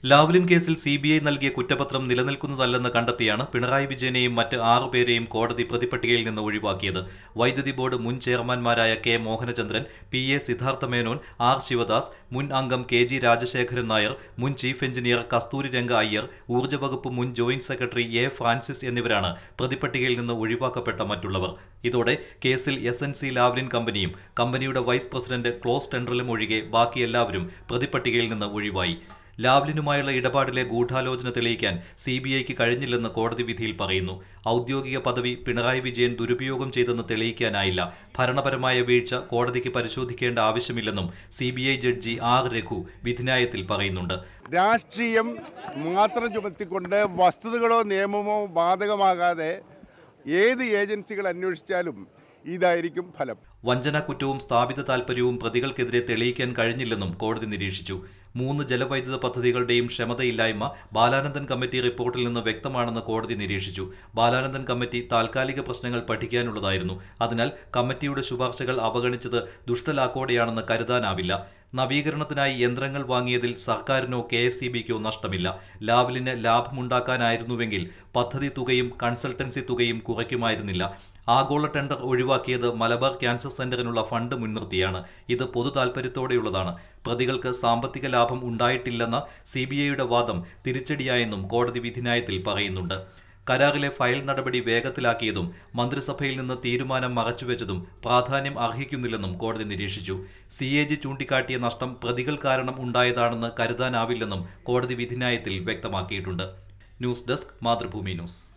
Lavalin കേസിൽ C B I നൽകിയ കുറ്റപത്രം നിലനിൽക്കുന്നതല്ലെന്ന് കണ്ടെത്തിയാണ് പിണറായി വിജയനെയും മറ്റ് ആറുപേരെയും കോടതി പ്രതിപട്ടികയിൽ നിന്ന് ഒഴിവാക്കിയത് വൈദ്യുതി ബോർഡ് മുൻ ചെയർമാൻമാരായ K Mohanachandran P A Siddhartha Menon R Sivadas മുൻ അംഗം കെ ജി രാജശേഖരൻ നായർ മുൻ ചീഫ് എഞ്ചിനീയർ കസ്തൂരി രംഗ അയ്യർ ഊർജ്ജ വകുപ്പ് മുൻ ജോയിന്റ് സെക്രട്ടറി എ ഫ്രാൻസിസ് എന്നിവരാണ് പ്രതിപട്ടികയിൽ നിന്ന് ഒഴിവാക്കപ്പെട്ട മറ്റുള്ളവർ ഇതോടെ കേസിൽ എസ് എൻ സി ലാവ്ലിൻ കമ്പനിയും കമ്പനിയുടെ വൈസ് പ്രസിഡന്റ് ക്ലോസ് ടെൻഡറിലും ഒഴികെ ബാക്കി എല്ലാവരും പ്രതിപട്ടികയിൽ നിന്ന് ഒഴിവായി ലാവ്ലിനുമായുള്ള ഇടപാടിലെ ഗൂഢാലോചന തെളിയിക്കാൻ സി ബി ഐക്ക് കഴിഞ്ഞില്ലെന്ന് കോടതി വിധിയിൽ പറയുന്നു ഔദ്യോഗിക പദവി പിണറായി വിജയൻ ദുരുപയോഗം ചെയ്തെന്ന് തെളിയിക്കാനായില്ല ഭരണപരമായ വീഴ്ച കോടതിക്ക് പരിശോധിക്കേണ്ട ആവശ്യമില്ലെന്നും C B I judge R Raghu വിധിന്യായത്തിൽ പറയുന്നുണ്ട് രാഷ്ട്രീയം മാത്രം ചുമത്തിക്കൊണ്ട് വസ്തുതകളോ നിയമമോ ബാധകമാകാതെ ഏത് ഏജൻസികൾ അന്വേഷിച്ചാലും ഇതായിരിക്കും ഫലം വഞ്ചന കുറ്റവും സ്ഥാപിത താൽപര്യവും പ്രതികൾക്കെതിരെ തെളിയിക്കാൻ കഴിഞ്ഞില്ലെന്നും കോടതി നിരീക്ഷിച്ചു മൂന്ന് ജലവൈദ്യുത പദ്ധതികളുടെയും ക്ഷമതയില്ലായ്മ ബാലാനന്ദൻ കമ്മിറ്റി റിപ്പോർട്ടിൽ നിന്ന് വ്യക്തമാണെന്ന് കോടതി നിരീക്ഷിച്ചു ബാലാനന്ദൻ കമ്മിറ്റി താൽക്കാലിക പ്രശ്നങ്ങൾ പഠിക്കാനുള്ളതായിരുന്നു അതിനാൽ കമ്മിറ്റിയുടെ ശുപാർശകൾ അവഗണിച്ചത് ദുഷ്ടലാക്കോടെയാണെന്ന് കരുതാനാവില്ല നവീകരണത്തിനായി യന്ത്രങ്ങൾ വാങ്ങിയതിൽ സർക്കാരിനോ കെ എസ് സി ബിക്കോ നഷ്ടമില്ല ലാവലിന് ലാഭമുണ്ടാക്കാനായിരുന്നുവെങ്കിൽ പദ്ധതി തുകയും കൺസൾട്ടൻസി തുകയും കുറയ്ക്കുമായിരുന്നില്ല ആഗോള ടെൻഡർ ഒഴിവാക്കിയത് മലബാർ ക്യാൻസർ സെന്ററിനുള്ള ഫണ്ട് മുൻനിർത്തിയാണ് ഇത് പൊതു താൽപര്യത്തോടെയുള്ളതാണ് പ്രതികൾക്ക് സാമ്പത്തിക ലാഭം ഉണ്ടായിട്ടില്ലെന്ന സി ബി ഐയുടെ വാദം തിരിച്ചടിയായെന്നും കോടതി വിധിന്യായത്തിൽ പറയുന്നുണ്ട് കരാറിലെ ഫയൽ നടപടി വേഗത്തിലാക്കിയതും മന്ത്രിസഭയിൽ നിന്ന് തീരുമാനം മറച്ചുവെച്ചതും പ്രാധാന്യം അർഹിക്കുന്നില്ലെന്നും കോടതി നിരീക്ഷിച്ചു സി എ ജി ചൂണ്ടിക്കാട്ടിയ നഷ്ടം പ്രതികൾ കാരണം ഉണ്ടായതാണെന്ന് കരുതാനാവില്ലെന്നും കോടതി വിധിന്യായത്തിൽ വ്യക്തമാക്കിയിട്ടുണ്ട് ന്യൂസ് ഡെസ്ക് മാതൃഭൂമി ന്യൂസ്